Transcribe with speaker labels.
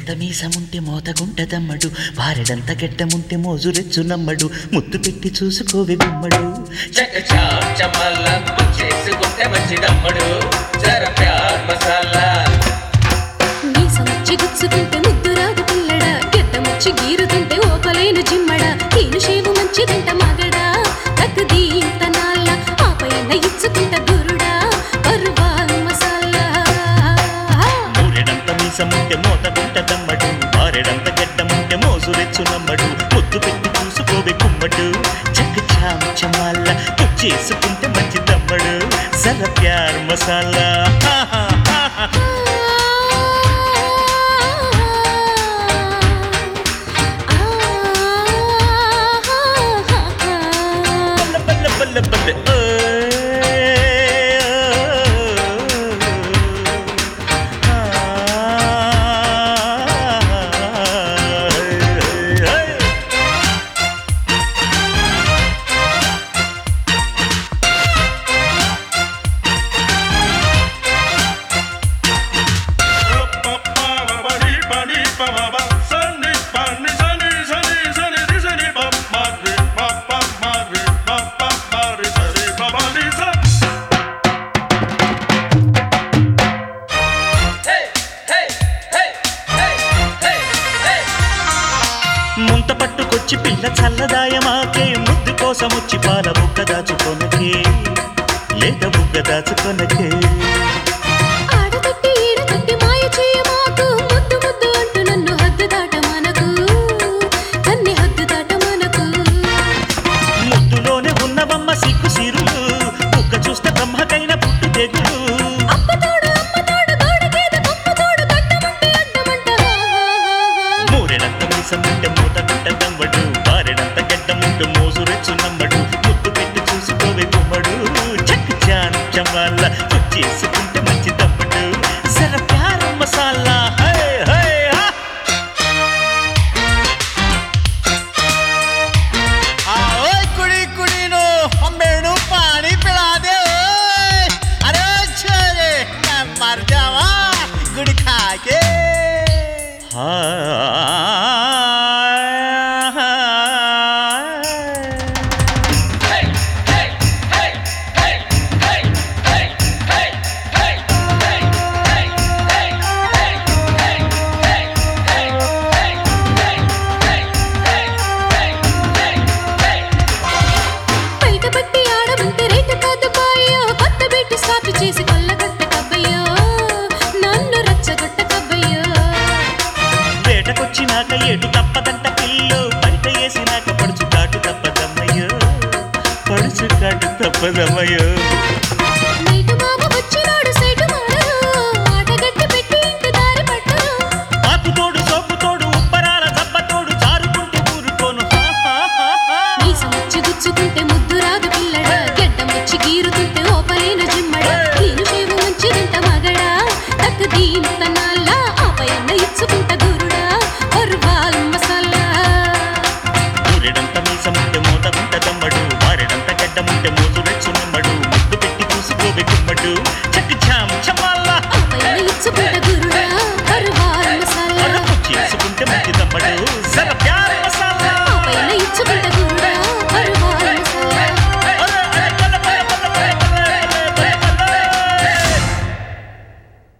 Speaker 1: మూరెడంత మీసముంటే మోతగుంటదమ్మడు భారెడంత గెడ్డముంటే మోజురెచ్చు నమ్మడు ముద్దు పెట్టి చూసుకోవే గుమ్మడు
Speaker 2: చక చాప్ చమల్ల చేసుకుంటే మంచిదమ్మడు జర ప్యార్ మసాలా
Speaker 3: మీసమొచ్చి గుచ్చుకుంటే ముద్దు రాదు పిల్లడా గెడ్డమొచ్చి గీరుతుంటే ఓపలేను జిమ్మడా కీను షేవు మంచిదంట మగడా తక్కుది ఇంత నాళ్ళ ఆపైన ఇచ్చుకుంట గురుడా పరువాల్ మసాలా
Speaker 1: మూరెడంత మీసముంటే మోతగుంటదమ్మడు భారెడంత గెడ్డముంటే మోజురెచ్చు నమ్మడు ముద్దు పెట్టి చూసుకోవే గుమ్మడు చక్క చామ చమాల చేసుకుంటే మంచిదమ్మడు జర ప్యార్ మసాలా బల్ల బల్ల బల్ల బల్ల
Speaker 2: హే హే హే హే హే హే
Speaker 1: ముంత పట్టుకొచ్చి పిల్ల చల్లదాయమాకే ముద్దు కోసం వచ్చి పాల బుగ్గ దాచుకొనకే లేక బుగ్గ దాచుకొనకే
Speaker 3: ఆడతట్టి ఈడతట్టి మాయ చేయమాకు ముద్దు ముద్దు అంటూ నన్ను హద్దు దాట మనకు కన్ని హద్దు దాట మనకు
Speaker 1: ముద్దులోనే ఉన్నవమ్మ సిగ్గు సిరులు బుగ్గ చూస్తే బ్రహ్మకైన పుట్టు తెగులు
Speaker 3: అప్పతోడు అమ్మతోడు గోడకేద కొమ్మతోడు గడ్డమంటే అడ్డమంట
Speaker 1: మూరెడంత మీసముంటే మూత గుంటదమ్మడు బారెడంత గడ్డముంటు మోసు రెచ్చు నమ్మడు ముద్దు పెట్టి చూసుకోవే గుమ్మడు చక్ చాన్ చమాల చేసుకుంటే మంచి తమ్ముడు సర ప్యార మసాలా హై హై హా
Speaker 4: आओ कुड़ी कुड़ी नो मेनू पानी पिला दे ओए अरे छोरे मैं मर जावा गुड़ खा के
Speaker 1: హాయ్
Speaker 2: హే హే హే హే హే హే హే హే హే
Speaker 3: బయట పట్టి ఆడమంటే రేటు కాదు బాయ్యో కొత్త బిడ్డ స్టార్ట్ చేసి కొల్లగొట్ట కబ్బయ్యో నన్ను రచ్చగొట్ట కబ్బయ్యో
Speaker 1: వేటకొచ్చినాక ఏటు తప్పదంట పిల్లు బయట వేసినాక పడుచు కాటు తప్పదమ్మయ్యో పడుచు కాటు తప్పదమ్మయ్యో
Speaker 3: నైటు మామ వచ్చినాడు సైటు మాడు ఆటగట్టి పెట్టి ఇంటి దారి పట్టు
Speaker 1: ఆకు తోడు సోపు తోడు ఉప్పరాల దెబ్బ తోడు జారుకుంటూ ఊరుకోను హా, హా, హా, హా.
Speaker 3: మీసం వచ్చి గుచ్చుకుంటే ముద్దు రాదు పిల్లడా గెడ్డం వచ్చి గీరుతుంటే ఓపలేను జిమ్మడా కీను షేవు మంచిదంట మగడా తక్కుది ఇంత నాళ్ళ ఆపయన్న ఇచ్చుకుంట గురుడా పరువాల్ మసాలా
Speaker 1: ఊరెడంత మీసముంటే మూతగుంట దమ్మడు వారెడంత గడ్డముంటే మోజు రెచ్చు నమ్మడు ముద్దు పెట్టి చూసుకోవే గుమ్మడు చక్ చామ్ చమాల్లా
Speaker 3: ఆపయన్న ఇచ్చుకుంట